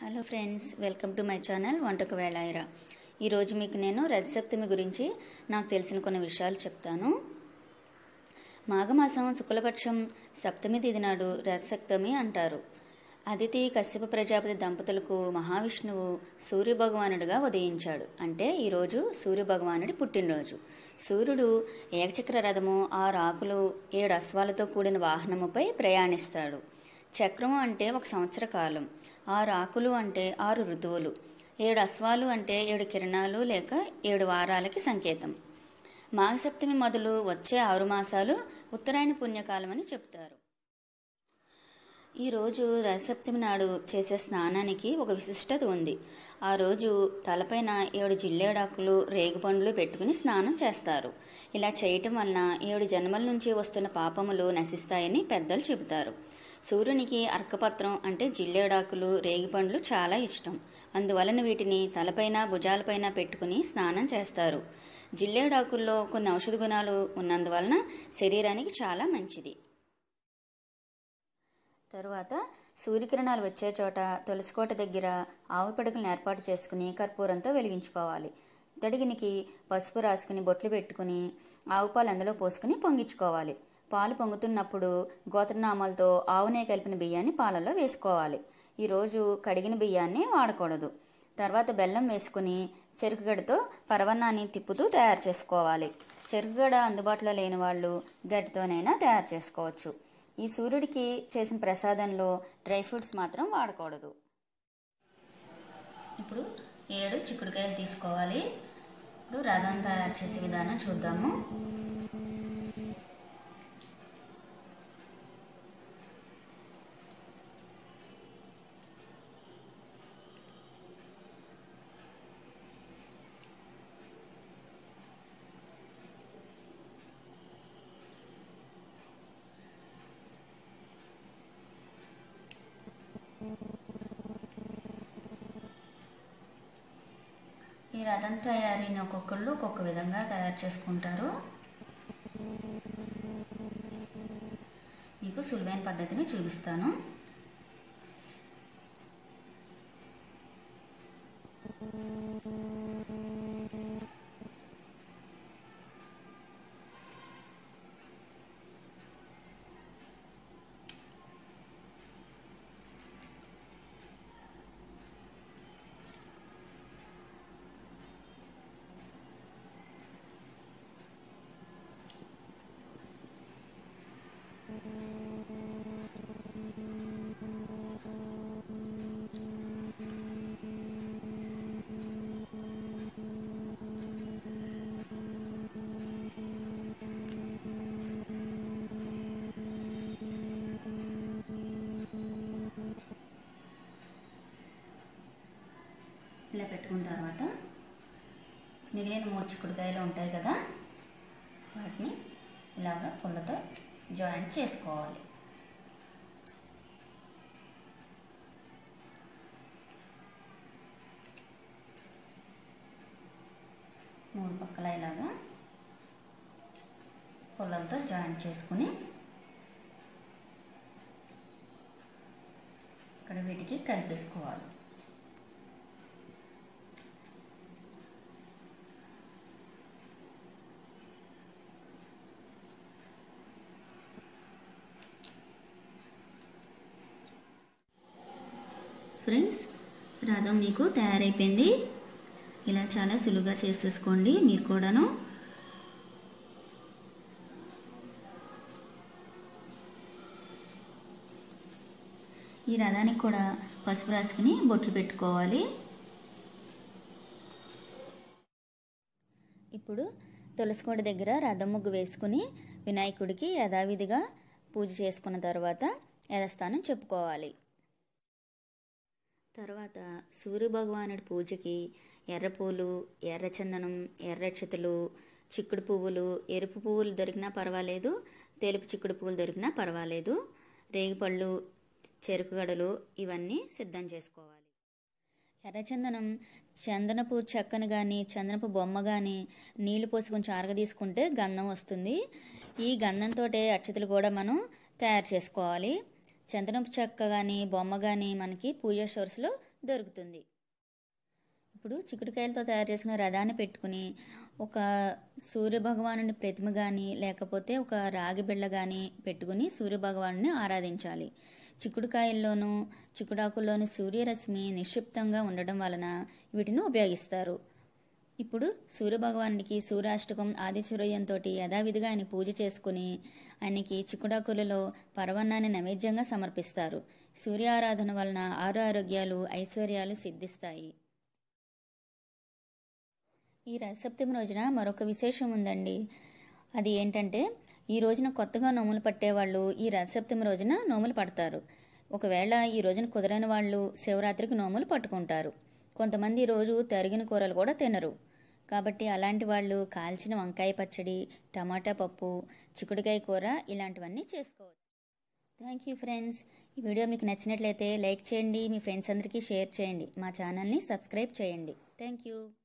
hello friends welcome to my channel వంటకు వేళాయిరా ఈరోజు మీకు నేను రథసప్తమి గురించి నాకు తెలిసిన కొన్ని విషయాలు చెప్తాను మాఘమాసం శుక్లపక్షం సప్తమి తిథి నాడు రథసప్తమి అంటారు అదితి కశ్యప ప్రజాపతి దంపతులకు మహావిష్ణువు సూర్యభగవానుడిగా ఉదయించాడు అంటే ఈరోజు సూర్యభగవానుడి పుట్టినరోజు సూర్యుడు ఏకచక్ర రథము ఆరు ఆకులు ఏడు అశ్వాలతో కూడిన వాహనముపై ప్రయాణిస్తాడు చక్రము అంటే ఒక సంవత్సర కాలం ఆరు ఆకులు అంటే ఆరు ఋతువులు ఏడు అశ్వాలు అంటే ఏడు కిరణాలు లేక ఏడు వారాలకి సంకేతం మాఘసప్తమి మొదలు వచ్చే ఆరు మాసాలు ఉత్తరాయణ పుణ్యకాలం అని చెప్తారు ఈరోజు రథసప్తమి నాడు చేసే స్నానానికి ఒక విశిష్టత ఉంది ఆ రోజు తలపైన ఏడు జిల్లేడాకులు రేగుపండ్లు పెట్టుకుని స్నానం చేస్తారు ఇలా చేయటం వలన ఏడు జన్మల నుంచి వస్తున్న పాపములు నశిస్తాయని పెద్దలు చెబుతారు సూర్యునికి అర్కపత్రం అంటే జిల్లేడాకులు రేగిపండ్లు చాలా ఇష్టం అందువలన వీటిని తలపైన భుజాలపైన పెట్టుకుని స్నానం చేస్తారు జిల్లేడాకుల్లో కొన్ని ఔషధ గుణాలు ఉన్నందువలన శరీరానికి చాలా మంచిది తరువాత సూర్యకిరణాలు వచ్చే చోట తులసికోట దగ్గర ఆవు పిడకలను ఏర్పాటు చేసుకుని కర్పూరంతో వెలిగించుకోవాలి తడిగినికి పసుపు రాసుకుని బొట్లు పెట్టుకుని ఆవు పాలు అందులో పోసుకుని పొంగించుకోవాలి పాలు పొంగుతున్నప్పుడు గోత్రనామాలతో ఆవునే కలిపిన బియ్యాన్ని పాలలో వేసుకోవాలి ఈరోజు కడిగిన బియ్యాన్ని వాడకూడదు తర్వాత బెల్లం వేసుకుని చెరుకుగడతో పరవన్నాన్ని తిప్పుతూ తయారు చేసుకోవాలి చెరుకుగడ అందుబాటులో లేని వాళ్ళు గడ్డితోనైనా తయారు చేసుకోవచ్చు ఈ సూర్యుడికి చేసిన ప్రసాదంలో డ్రై ఫ్రూట్స్ మాత్రం వాడకూడదు ఇప్పుడు ఏడు చిక్కుడుకాయలు తీసుకోవాలి ఇప్పుడు రథం తయారు చేసే విధానం చూద్దాము ఈ రథం తయారీని ఒక్కొక్కళ్ళు ఒక్కొక్క విధంగా తయారు చేసుకుంటారు మీకు సులువైన పద్ధతిని చూపిస్తాను ఇలా పెట్టుకున్న తర్వాత మిగిలిన మూడు చిక్కుడుకాయలు ఉంటాయి కదా వాటిని ఇలాగ పుల్లతో జాయింట్ చేసుకోవాలి మూడు పక్కల ఇలాగా పుల్లలతో జాయింట్ చేసుకుని ఇక్కడ వీటికి కలిపేసుకోవాలి ఫ్రెండ్స్ రథం మీకు తయారైపోయింది ఇలా చాలా సులువుగా చేసేసుకోండి మీరు కూడాను ఈ రథానికి కూడా పసుపు రాసుకుని బొట్లు పెట్టుకోవాలి ఇప్పుడు తులసికోట దగ్గర రథం ముగ్గు వేసుకుని వినాయకుడికి యథావిధిగా పూజ చేసుకున్న తర్వాత యథస్థానం చెప్పుకోవాలి తర్వాత సూర్యభగవానుడి పూజకి ఎర్రపూలు ఎర్రచందనం ఎర్రక్షతలు చిక్కుడు పువ్వులు ఎరుపు పువ్వులు దొరికినా పర్వాలేదు తెలుపు చిక్కుడు పువ్వులు దొరికినా పర్వాలేదు రేగిపళ్ళు చెరుకుగడలు ఇవన్నీ సిద్ధం చేసుకోవాలి ఎర్రచందనం చందనపు చెక్కను కానీ చందనపు బొమ్మ కానీ నీళ్లు పోసి కొంచెం అరగ తీసుకుంటే గంధం వస్తుంది ఈ గంధంతో అక్షతలు కూడా మనం తయారు చేసుకోవాలి చందనపు చెక్క కానీ బొమ్మ కానీ మనకి పూజా స్టోర్స్లో దొరుకుతుంది ఇప్పుడు చిక్కుడుకాయలతో తయారు చేసిన రథాన్ని పెట్టుకుని ఒక సూర్య భగవానుని ప్రతిమ కానీ లేకపోతే ఒక రాగి బిళ్ళ కానీ పెట్టుకుని సూర్య భగవానుని ఆరాధించాలి చిక్కుడుకాయల్లోనూ చిక్కుడాకుల్లోని సూర్యరశ్మి నిక్షిప్తంగా ఉండడం వలన వీటిని ఉపయోగిస్తారు ఇప్పుడు సూర్యభగవానుడికి సూర్యాష్టకం ఆది సూర్యంతో యథావిధిగా ఆయన పూజ చేసుకుని ఆయనకి చిక్కుడాకులలో పరవన్నాన్ని నైవేద్యంగా సమర్పిస్తారు సూర్య ఆరాధన వలన ఆరు ఆరోగ్యాలు ఐశ్వర్యాలు సిద్ధిస్తాయి ఈ రథసప్తమి రోజున మరొక విశేషం ఉందండి అది ఏంటంటే ఈ రోజున కొత్తగా నోములు పట్టేవాళ్ళు ఈ రథసప్తమి రోజున నోములు పడతారు ఒకవేళ ఈ రోజున కుదరని వాళ్ళు శివరాత్రికి నోములు పట్టుకుంటారు కొంతమంది ఈ రోజు తరిగిన కూరలు కూడా తినరు కాబట్టి అలాంటి వాళ్ళు కాల్చిన వంకాయ పచ్చడి టమాటా పప్పు చిక్కుడుకాయ కూర ఇలాంటివన్నీ చేసుకోవచ్చు థ్యాంక్ యూ ఫ్రెండ్స్ ఈ వీడియో మీకు నచ్చినట్లయితే లైక్ చేయండి మీ ఫ్రెండ్స్ అందరికీ షేర్ చేయండి మా ఛానల్ని సబ్స్క్రైబ్ చేయండి థ్యాంక్ యూ